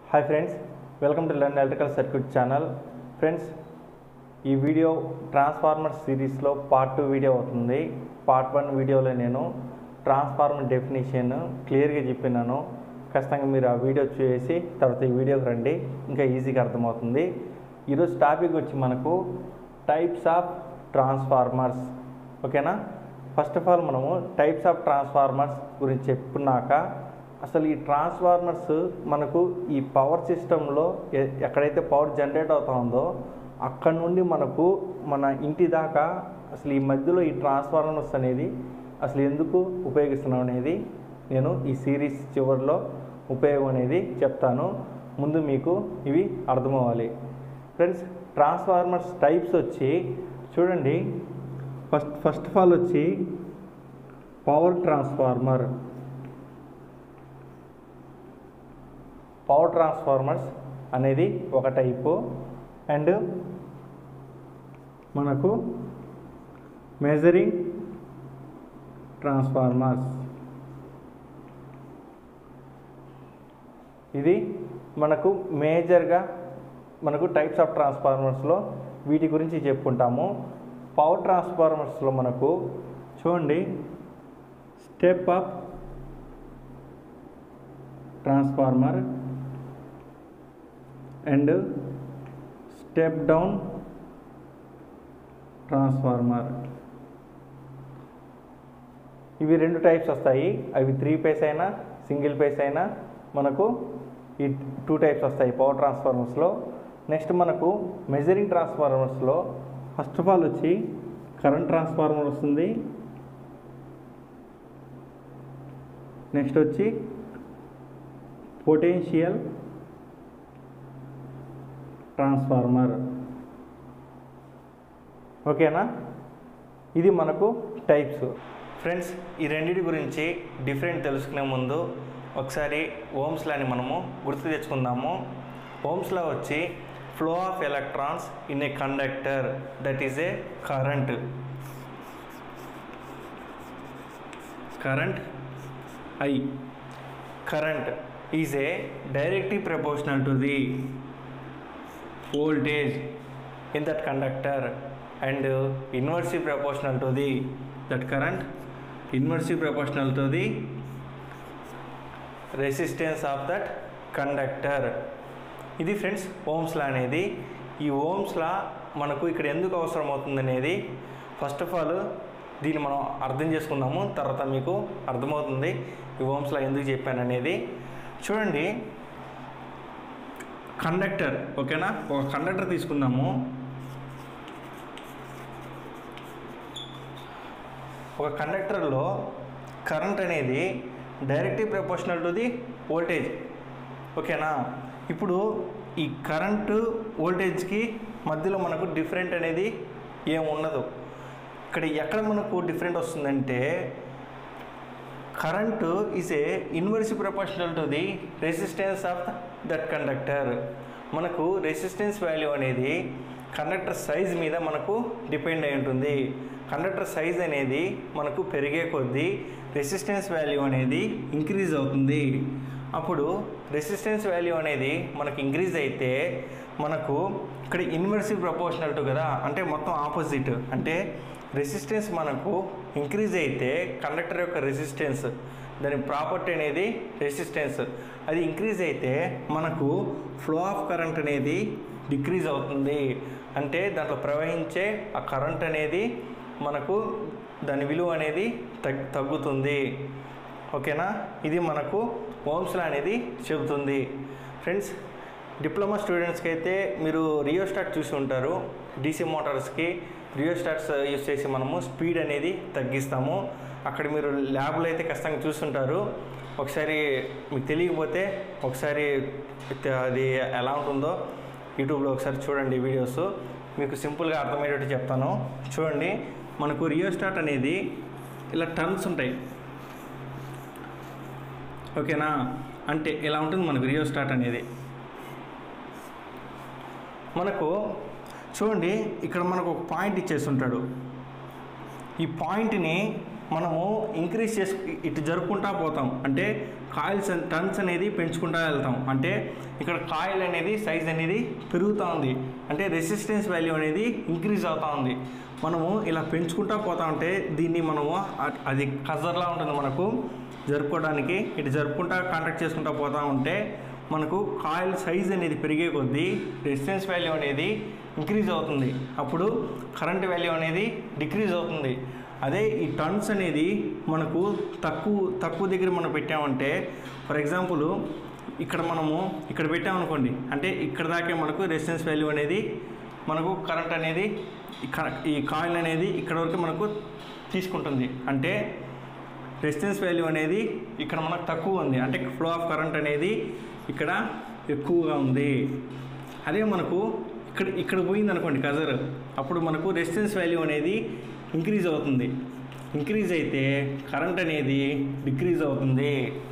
hi friends welcome to learn electrical circuit channel friends ఈ video transformer సిరీస్లో part two video అవుతుంది part one వీడియోలో నేను transformer definition క్లియర్గా చెప్పినాను ఖచ్చితంగా మీరు ఆ వీడియో చూసి తర్వాత ఈ వీడియోకి రండి ఇంకా ఈజీగా అర్థమవుతుంది ఈరోజు టాపిక్ వచ్చి మనకు టైప్స్ ఆఫ్ ట్రాన్స్ఫార్మర్స్ ఓకేనా ఫస్ట్ ఆఫ్ ఆల్ మనము టైప్స్ ఆఫ్ ట్రాన్స్ఫార్మర్స్ గురించి చెప్పుకున్నాక అసలు ఈ ట్రాన్స్ఫార్మర్స్ మనకు ఈ పవర్ సిస్టంలో ఎ- ఎక్కడైతే పవర్ జనరేట్ అవుతా ఉందో అక్కడ నుండి మనకు మన ఇంటి దాకా అసలు ఈ మధ్యలో ఈ ట్రాన్స్ఫార్మర్స్ అనేది అసలు ఎందుకు ఉపయోగిస్తున్నాం అనేది నేను ఈ సిరీస్ చివరిలో ఉపయోగం అనేది చెప్తాను ముందు మీకు ఇవి అర్థమవ్వాలి ఫ్రెండ్స్ ట్రాన్స్ఫార్మర్స్ టైప్స్ వచ్చి చూడండి ఫస్ట్ ఫస్ట్ ఆఫ్ ఆల్ వచ్చి పవర్ ట్రాన్స్ఫార్మర్ పవర్ ట్రాన్స్ఫార్మర్స్ అనేది ఒక టైపు అండ్ మనకు మెజరింగ్ ట్రాన్స్ఫార్మర్స్ ఇది మనకు మేజర్గా మనకు టైప్స్ ఆఫ్ ట్రాన్స్ఫార్మర్స్లో వీటి గురించి చెప్పుకుంటాము పవర్ ట్రాన్స్ఫార్మర్స్లో మనకు చూడండి step up transformer and step down transformer ఇవి రెండు టైప్స్ వస్తాయి అవి త్రీ పేస్ అయినా సింగిల్ పేస్ అయినా మనకు ఈ టూ టైప్స్ వస్తాయి పవర్ ట్రాన్స్ఫార్మర్స్లో నెక్స్ట్ మనకు మెజరింగ్ ట్రాన్స్ఫార్మర్స్లో ఫస్ట్ ఆఫ్ ఆల్ వచ్చి కరెంట్ ట్రాన్స్ఫార్మర్ వస్తుంది నెక్స్ట్ వచ్చి పొటెన్షియల్ ట్రాన్స్ఫార్మర్ ఓకేనా ఇది మనకు టైప్స్ ఫ్రెండ్స్ ఈ రెండింటి గురించి డిఫరెంట్ తెలుసుకునే ముందు ఒకసారి ఓమ్స్ లాని మనము గుర్తు తెచ్చుకుందాము ఓమ్స్ లా వచ్చి flow of electrons in a conductor that is a current current I current is a directly proportional to the voltage in that conductor and uh, inversely proportional to the that current inversely proportional to the resistance of that conductor ఇది friends Ohm's law అనేది ఈ Ohm's లా మనకు ఇక్కడ ఎందుకు అవసరం అవుతుంది అనేది first of all దీన్ని మనం అర్థం చేసుకుందాము తర్వాత మీకు అర్థమవుతుంది ఈ ఓమ్స్ లా ఎందుకు చెప్పాను అనేది చూడండి కండక్టర్ ఓకేనా ఒక కండక్టర్ తీసుకుందాము ఒక కండక్టర్లో కరెంట్ అనేది directly proportional to the voltage ఓకేనా ఇప్పుడు ఈ కరెంటు వోల్టేజ్కి మధ్యలో మనకు డిఫరెంట్ అనేది ఏం ఉండదు ఇక్కడ ఎక్కడ మనకు డిఫరెంట్ వస్తుందంటే current is a inverse proportional to the resistance of that conductor మనకు రెసిస్టెన్స్ వాల్యూ అనేది కండక్టర్ సైజ్ మీద మనకు డిపెండ్ అయి ఉంటుంది కండక్టర్ సైజ్ అనేది మనకు పెరిగే కొద్దీ రెసిస్టెన్స్ వాల్యూ అనేది ఇంక్రీజ్ అవుతుంది అప్పుడు రెసిస్టెన్స్ వాల్యూ అనేది మనకు ఇంక్రీజ్ అయితే మనకు ఇక్కడ ఇన్వర్సివ్ ప్రపోర్షనల్ టు కదా అంటే మొత్తం ఆపోజిట్ అంటే రెసిస్టెన్స్ మనకు ఇంక్రీజ్ అయితే కండక్టర్ యొక్క రెసిస్టెన్స్ దాని ప్రాపర్టీ అనేది రెసిస్టెన్స్ అది ఇంక్రీజ్ అయితే మనకు ఫ్లో ఆఫ్ కరెంట్ అనేది డిక్రీజ్ అవుతుంది అంటే దాంట్లో ప్రవహించే ఆ కరెంట్ అనేది మనకు దాని విలువ అనేది తగ్ తగ్గుతుంది ఓకేనా ఇది మనకు ఓమ్స్లా అనేది చెబుతుంది ఫ్రెండ్స్ డిప్లొమా స్టూడెంట్స్కి అయితే మీరు రియోస్టాట్ చూసి ఉంటారు డీసీ మోటార్స్కి రియోస్టాట్స్ యూస్ చేసి మనము స్పీడ్ అనేది తగ్గిస్తాము అక్కడ మీరు ల్యాబ్లో అయితే ఖచ్చితంగా చూస్తుంటారు ఒకసారి మీకు తెలియకపోతే ఒకసారి త- అది ఎలా ఉంటుందో యూట్యూబ్లో ఒకసారి చూడండి వీడియోస్ మీకు సింపుల్గా అర్థమయ్యేటట్టు చెప్తాను చూడండి మనకు రియోస్టాట్ అనేది ఇలా టర్న్స్ ఉంటాయి ఓకేనా అంటే ఇలా ఉంటుంది మనకు రియోస్టాట్ అనేది మనకు చూడండి ఇక్కడ మనకు ఒక పాయింట్ ఇచ్చేసి ఉంటాడు ఈ పాయింట్ని మనము ఇంక్రీజ్ చేసు ఇటు జరుపుకుంటా పోతాం అంటే కాయిల్స్ టన్స్ అనేది పెంచుకుంటా వెళ్తాం అంటే ఇక్కడ కాయిల్ అనేది సైజ్ అనేది పెరుగుతూ ఉంది అంటే రెసిస్టెన్స్ వాల్యూ అనేది ఇంక్రీజ్ అవుతూ ఉంది మనము ఇలా పెంచుకుంటా పోతా ఉంటే దీన్ని మనము అ- అది కజర్లా ఉంటుంది మనకు జరుపుకోవడానికి ఇటు జరుపుకుంటా కాంటాక్ట్ చేసుకుంటా పోతా ఉంటే మనకు కాయిల్ సైజ్ అనేది పెరిగే కొద్దీ రెసిస్టెన్స్ వాల్యూ అనేది ఇంక్రీజ్ అవుతుంది అప్పుడు కరెంట్ వాల్యూ అనేది డిక్రీజ్ అవుతుంది అదే ఈ టర్న్స్ అనేది మనకు తక్కువ తక్కువ దగ్గర మనం పెట్టామంటే ఫర్ ఎగ్జాంపుల్ ఇక్కడ మనము ఇక్కడ పెట్టామనుకోండి అంటే ఇక్కడ దాకే మనకు రెసిస్టెన్స్ వాల్యూ అనేది మనకు కరెంట్ అనేది ఇక్కడ ఈ కాయిల్ అనేది ఇక్కడ వరకు మనకు తీసుకుంటుంది అంటే రెసిస్టెన్స్ వాల్యూ అనేది ఇక్కడ మనకు తక్కువ ఉంది అంటే ఫ్లో ఆఫ్ కరెంట్ అనేది ఇక్కడ ఎక్కువగా ఉంది అదే మనకు ఇక్కడ ఇక్కడ పోయింది అనుకోండి కజర్ అప్పుడు మనకు రెసిస్టెన్స్ వాల్యూ అనేది ఇంక్రీజ్ అవుతుంది ఇంక్రీజ్ అయితే కరెంట్ అనేది డిక్రీజ్ అవుతుంది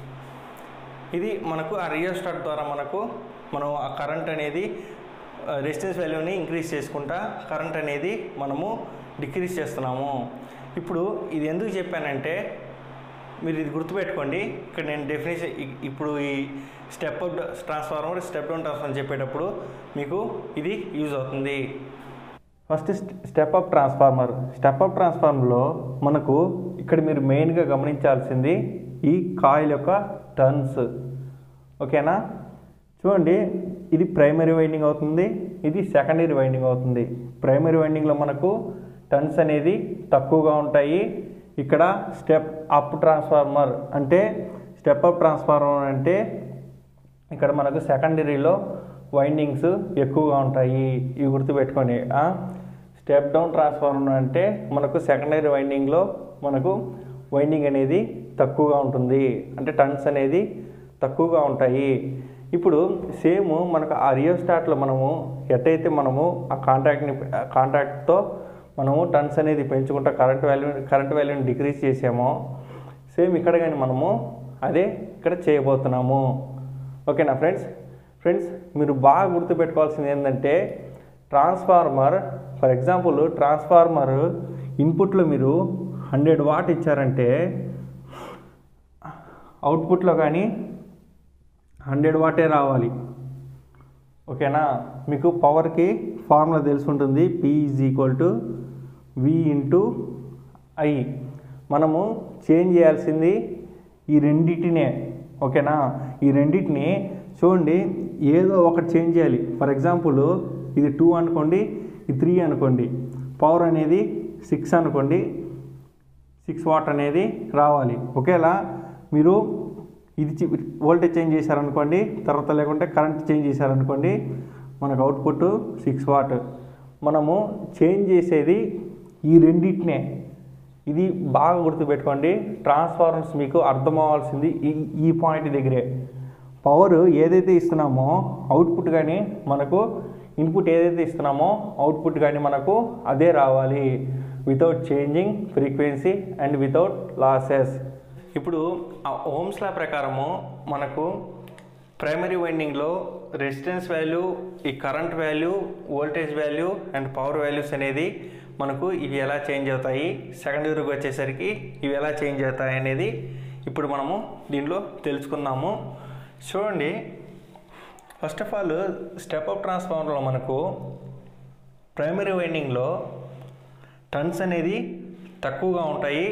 ఇది మనకు ఆ రియోస్టాట్ ద్వారా మనకు మనం ఆ కరెంట్ అనేది రెసిస్టెన్స్ వాల్యూని ఇంక్రీజ్ చేసుకుంటా కరెంట్ అనేది మనము డిక్రీజ్ చేస్తున్నాము ఇప్పుడు ఇది ఎందుకు చెప్పానంటే మీరు ఇది గుర్తుపెట్టుకోండి ఇక్కడ నేను డెఫినేషన్ ఇ- ఇప్పుడు ఈ step up transformer step down transformer చెప్పేటప్పుడు మీకు ఇది యూజ్ అవుతుంది first step up transformer step up ట్రాన్స్ఫార్మర్లో మనకు ఇక్కడ మీరు మెయిన్గా గమనించాల్సింది ఈ కాయిల్ యొక్క టర్న్స్ ఓకేనా చూడండి ఇది ప్రైమరీ వైండింగ్ అవుతుంది ఇది సెకండరీ వైండింగ్ అవుతుంది ప్రైమరీ వైండింగ్లో మనకు టర్న్స్ అనేది తక్కువగా ఉంటాయి ఇక్కడ స్టెప్ అప్ ట్రాన్స్ఫార్మర్ అంటే స్టెప్ అప్ ట్రాన్స్ఫార్మర్ అంటే ఇక్కడ మనకు సెకండరీలో వైండింగ్స్ ఎక్కువగా ఉంటాయి ఇవి గుర్తుపెట్టుకోండి స్టెప్ డౌన్ ట్రాన్స్ఫార్మర్ అంటే మనకు సెకండరీ వైండింగ్లో మనకు వైండింగ్ అనేది తక్కువగా ఉంటుంది అంటే టన్స్ అనేది తక్కువగా ఉంటాయి ఇప్పుడు సేమ్ మనకు ఆ రియోస్టాట్లో మనము ఎట్టయితే మనము ఆ కాంటాక్ట్ని కాంటాక్ట్తో మనము టన్స్ అనేది పెంచుకుంటా కరెంట్ వాల్యూ కరెంట్ వాల్యూని డిక్రీజ్ చేసామో సేమ్ ఇక్కడ కానీ మనము అదే ఇక్కడ చేయబోతున్నాము ఓకేనా ఫ్రెండ్స్ ఫ్రెండ్స్ మీరు బాగా గుర్తుపెట్టుకోవాల్సింది ఏంటంటే ట్రాన్స్ఫార్మర్ ఫర్ ఎగ్జాంపుల్ ట్రాన్స్ఫార్మర్ ఇన్పుట్లో మీరు హండ్రెడ్ వాట్ ఇచ్చారంటే అవుట్పుట్లో కానీ హండ్రెడ్ వాటే రావాలి ఓకేనా మీకు పవర్కి ఫార్ములా తెలిసి ఉంటుంది P is equal to V into I మనము చేంజ్ చేయాల్సింది ఈ రెండింటినే ఓకేనా ఈ రెండింటిని చూడండి ఏదో ఒకటి చేంజ్ చేయాలి ఫర్ ఎగ్జాంపుల్ ఇది టూ అనుకోండి ఇది త్రీ అనుకోండి పవర్ అనేది సిక్స్ అనుకోండి సిక్స్ వాట్ అనేది రావాలి ఒకేలా మీరు ఇది వోల్టేజ్ చేంజ్ చేశారనుకోండి తర్వాత లేకుంటే కరెంట్ చేంజ్ చేశారనుకోండి మనకు అవుట్పుట్ సిక్స్ వాట్ మనము చేంజ్ చేసేది ఈ రెండింటినే ఇది బాగా గుర్తుపెట్టుకోండి ట్రాన్స్ఫార్మర్స్ మీకు అర్థం అవ్వాల్సింది ఈ ఈ పాయింట్ దగ్గరే పవర్ ఏదైతే ఇస్తున్నామో అవుట్పుట్ కానీ మనకు ఇన్పుట్ ఏదైతే ఇస్తున్నామో అవుట్పుట్ కానీ మనకు అదే రావాలి without changing frequency and without losses ఇప్పుడు ఆ ఓమ్స్ లా ప్రకారము మనకు ప్రైమరీ వైండింగ్లో రెసిస్టెన్స్ వాల్యూ ఈ current value voltage value and power values అనేది మనకు ఇవి ఎలా చేంజ్ అవుతాయి సెకండరీకి వచ్చేసరికి ఇవి ఎలా చేంజ్ అవుతాయి అనేది ఇప్పుడు మనము దీనిలో తెలుసుకుందాము చూడండి first of all step up ట్రాన్స్ఫార్మర్లో మనకు ప్రైమరీ వైండింగ్లో టన్స్ అనేది తక్కువగా ఉంటాయి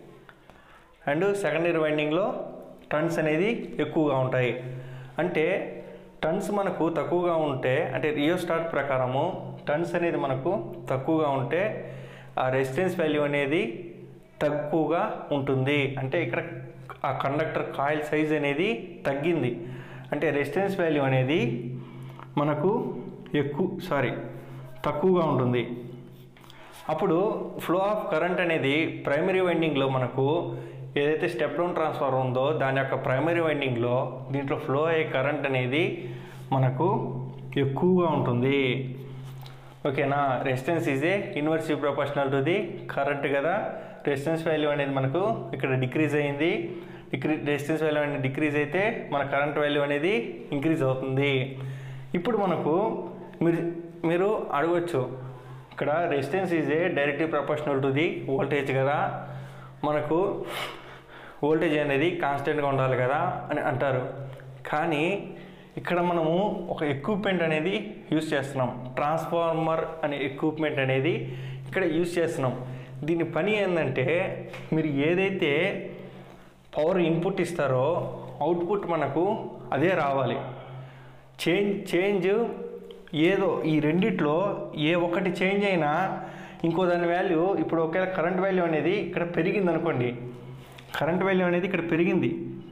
అండ్ సెకండరీ వైండింగ్లో టన్స్ అనేది ఎక్కువగా ఉంటాయి అంటే టన్స్ మనకు తక్కువగా ఉంటే అంటే రియోస్టాట్ ప్రకారము టన్స్ అనేది మనకు తక్కువగా ఉంటే ఆ రెసిస్టెన్స్ వాల్యూ అనేది తక్కువగా ఉంటుంది అంటే ఇక్కడ ఆ కండక్టర్ కాయిల్ సైజ్ అనేది తగ్గింది అంటే రెసిస్టెన్స్ వాల్యూ అనేది మనకు ఎక్కువ సారీ తక్కువగా ఉంటుంది అప్పుడు ఫ్లో ఆఫ్ కరెంట్ అనేది ప్రైమరీ వైండింగ్లో మనకు ఏదైతే స్టెప్ డౌన్ ట్రాన్స్ఫార్మర్ ఉందో దాని యొక్క ప్రైమరీ వైండింగ్లో దీంట్లో ఫ్లో అయ్యే కరెంట్ అనేది మనకు ఎక్కువగా ఉంటుంది ఓకేనా resistance is a inversive proportional to the current కదా రెసిస్టెన్స్ వాల్యూ అనేది మనకు ఇక్కడ డిక్రీజ్ అయింది డిక్రీ రెసిస్టెన్స్ వాల్యూ అనేది డిక్రీజ్ అయితే మన కరెంట్ వాల్యూ అనేది ఇంక్రీజ్ అవుతుంది ఇప్పుడు మనకు మీరు మీరు అడగచ్చు ఇక్కడ resistance is a directly proportional to the voltage కదా మనకు వోల్టేజ్ అనేది కాన్స్టెంట్గా ఉండాలి కదా అని అంటారు కానీ ఇక్కడ మనము ఒక ఎక్విప్మెంట్ అనేది యూజ్ చేస్తున్నాం ట్రాన్స్ఫార్మర్ అనే ఎక్విప్మెంట్ అనేది ఇక్కడ యూజ్ చేస్తున్నాం దీని పని ఏంటంటే మీరు ఏదైతే పవర్ ఇన్పుట్ ఇస్తారో అవుట్పుట్ మనకు అదే రావాలి చేంజ్ చేంజ్ ఏదో ఈ రెండిట్లో ఏ ఒక్కటి చేంజ్ అయినా ఇంకో దాని వాల్యూ ఇప్పుడు ఒకవేళ కరెంట్ వాల్యూ అనేది ఇక్కడ పెరిగింది అనుకోండి కరెంట్ వాల్యూ అనేది ఇక్కడ పెరిగింది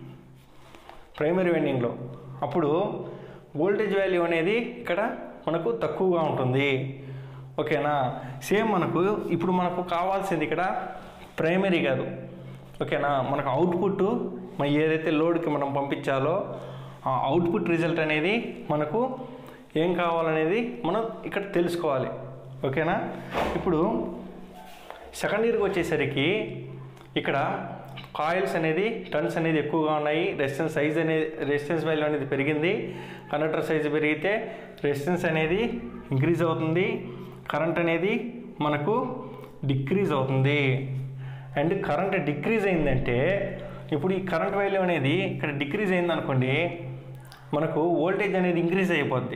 ప్రైమరీ వెండింగ్లో అప్పుడు వోల్టేజ్ వాల్యూ అనేది ఇక్కడ మనకు తక్కువగా ఉంటుంది ఓకేనా సేమ్ మనకు ఇప్పుడు మనకు కావాల్సింది ఇక్కడ ప్రైమరీ కాదు ఓకేనా మనకు అవుట్పుట్ మన ఏదైతే లోడ్కి మనం పంపించాలో ఆ అవుట్పుట్ రిజల్ట్ అనేది మనకు ఏం కావాలనేది మనం ఇక్కడ తెలుసుకోవాలి ఓకేనా ఇప్పుడు సెకండ్ ఇయర్కి వచ్చేసరికి ఇక్కడ కాయిల్స్ అనేది టన్స్ అనేది ఎక్కువగా ఉన్నాయి రెసిస్టెన్స్ సైజ్ అనేది రెసిస్టెన్స్ వాల్యూ అనేది పెరిగింది కండక్టర్ సైజు పెరిగితే రెసిస్టెన్స్ అనేది ఇంక్రీజ్ అవుతుంది కరెంట్ అనేది మనకు డిక్రీజ్ అవుతుంది అండ్ కరెంట్ డిక్రీజ్ అయిందంటే ఇప్పుడు ఈ కరెంట్ వాల్యూ అనేది ఇక్కడ డిక్రీజ్ అయింది అనుకోండి మనకు వోల్టేజ్ అనేది ఇంక్రీజ్ అయిపోద్ది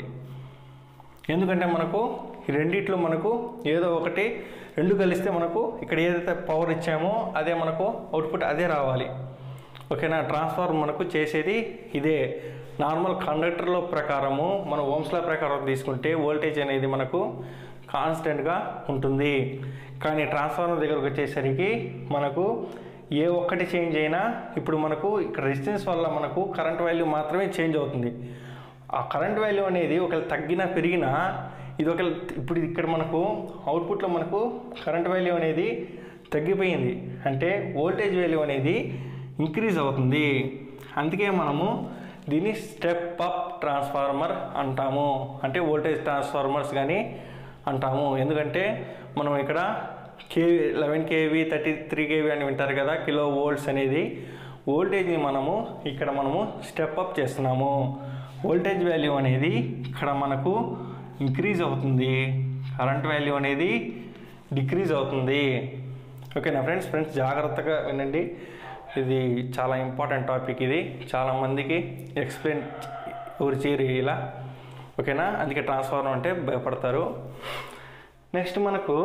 ఎందుకంటే మనకు ఈ రెండిట్లో మనకు ఏదో ఒకటి రెండు కలిస్తే మనకు ఇక్కడ ఏదైతే పవర్ ఇచ్చామో అదే మనకు అవుట్పుట్ అదే రావాలి ఓకేనా ట్రాన్స్ఫార్ మనకు చేసేది ఇదే నార్మల్ కండక్టర్లో ప్రకారము మన ఓమ్స్లా ప్రకారం తీసుకుంటే వోల్టేజ్ అనేది మనకు కాన్స్టెంట్గా ఉంటుంది కానీ ట్రాన్స్ఫార్మర్ దగ్గరకు వచ్చేసరికి మనకు ఏ ఒక్కటి చేంజ్ అయినా ఇప్పుడు మనకు ఇక్కడ రెసిస్టెన్స్ వల్ల మనకు కరెంట్ వాల్యూ మాత్రమే చేంజ్ అవుతుంది ఆ కరెంట్ వాల్యూ అనేది ఒకవేళ తగ్గినా పెరిగినా ఇది ఒకవేళ ఇప్పుడు ఇక్కడ మనకు అవుట్పుట్లో మనకు కరెంట్ వాల్యూ అనేది తగ్గిపోయింది అంటే వోల్టేజ్ వాల్యూ అనేది ఇంక్రీజ్ అవుతుంది అందుకే మనము దీన్ని స్టెప్ అప్ ట్రాన్స్ఫార్మర్ అంటాము అంటే వోల్టేజ్ ట్రాన్స్ఫార్మర్స్ కానీ అంటాము ఎందుకంటే మనం ఇక్కడ KV eleven KV thirty three KV అని వింటారు కదా కిలో వోల్ట్స్ అనేది వోల్టేజ్ని మనము ఇక్కడ మనము స్టెప్ అప్ చేస్తున్నాము వోల్టేజ్ వాల్యూ అనేది ఇక్కడ మనకు ఇంక్రీజ్ అవుతుంది కరెంట్ వాల్యూ అనేది డిక్రీజ్ అవుతుంది ఓకేనా ఫ్రెండ్స్ ఫ్రెండ్స్ జాగ్రత్తగా వినండి ఇది చాలా ఇంపార్టెంట్ టాపిక్ ఇది చాలామందికి ఎక్స్ప్లెయిన్ ఎవరు చేయరు ఇలా ఓకేనా అందుకే ట్రాన్స్ఫార్మర్ అంటే భయపడతారు నెక్స్ట్ మనకు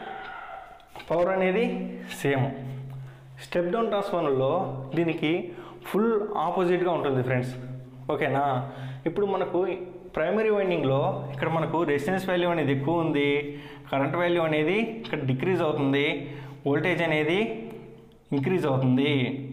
పవర్ అనేది సేమ్ స్టెప్ డౌన్ ట్రాన్స్ఫార్మర్లో దీనికి ఫుల్ ఆపోజిట్గా ఉంటుంది ఫ్రెండ్స్ ఓకేనా ఇప్పుడు మనకు ప్రైమరీ వైండింగ్లో ఇక్కడ మనకు రెసిస్టెన్స్ వాల్యూ అనేది ఎక్కువ ఉంది కరెంట్ వాల్యూ అనేది ఇక్కడ డిక్రీజ్ అవుతుంది వోల్టేజ్ అనేది ఇంక్రీజ్ అవుతుంది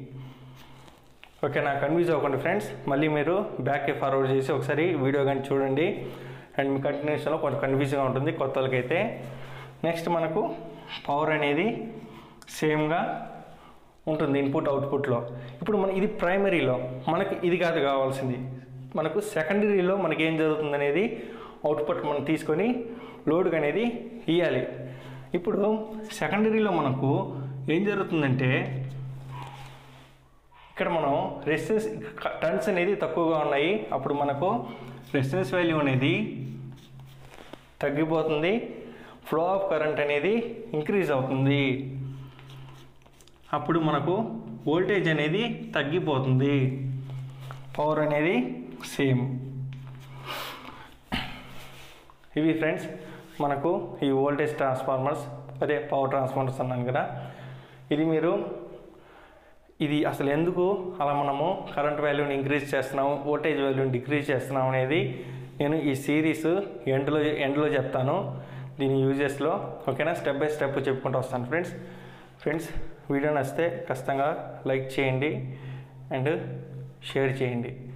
ఓకేనా కన్ఫ్యూజ్ అవ్వకండి ఫ్రెండ్స్ మళ్ళీ మీరు బ్యాక్కి ఫార్వర్డ్ చేసి ఒకసారి వీడియో కానీ చూడండి అండ్ మీ కంటిన్యూషన్లో కొంచెం కన్ఫ్యూజ్గా ఉంటుంది కొత్త వాళ్ళకైతే నెక్స్ట్ మనకు పవర్ అనేది సేమ్గా ఉంటుంది ఇన్పుట్ అవుట్పుట్లో ఇప్పుడు మన ఇది ప్రైమరీలో మనకి ఇది కాదు కావాల్సింది మనకు సెకండరీలో మనకి ఏం జరుగుతుంది అనేది అవుట్పుట్ మనం తీసుకొని లోడ్ అనేది ఇవ్వాలి ఇప్పుడు సెకండరీలో మనకు ఏం జరుగుతుందంటే ఇక్కడ మనం రెసిస్టెన్స్ టన్స్ అనేది తక్కువగా ఉన్నాయి అప్పుడు మనకు రెసిస్టెన్స్ వాల్యూ అనేది తగ్గిపోతుంది ఫ్లో ఆఫ్ కరెంట్ అనేది ఇంక్రీజ్ అవుతుంది అప్పుడు మనకు వోల్టేజ్ అనేది తగ్గిపోతుంది పవర్ అనేది సేమ్ ఇవి ఫ్రెండ్స్ మనకు ఈ వోల్టేజ్ ట్రాన్స్ఫార్మర్స్ అదే పవర్ ట్రాన్స్ఫార్మర్స్ అన్నాను కదా ఇది మీరు ఇది అసలు ఎందుకు అలా మనము కరెంట్ వాల్యూని ఇంక్రీజ్ చేస్తున్నాము వోల్టేజ్ వాల్యూని డిక్రీజ్ చేస్తున్నాం అనేది నేను ఈ సిరీస్ ఎండ్లో ఎండ్లో చెప్తాను దీని యూజెస్లో ఓకేనా స్టెప్ బై స్టెప్ చెప్పుకుంటూ వస్తాను ఫ్రెండ్స్ ఫ్రెండ్స్ వీడియో నచ్చితే ఖచ్చితంగా లైక్ చేయండి అండ్ షేర్ చేయండి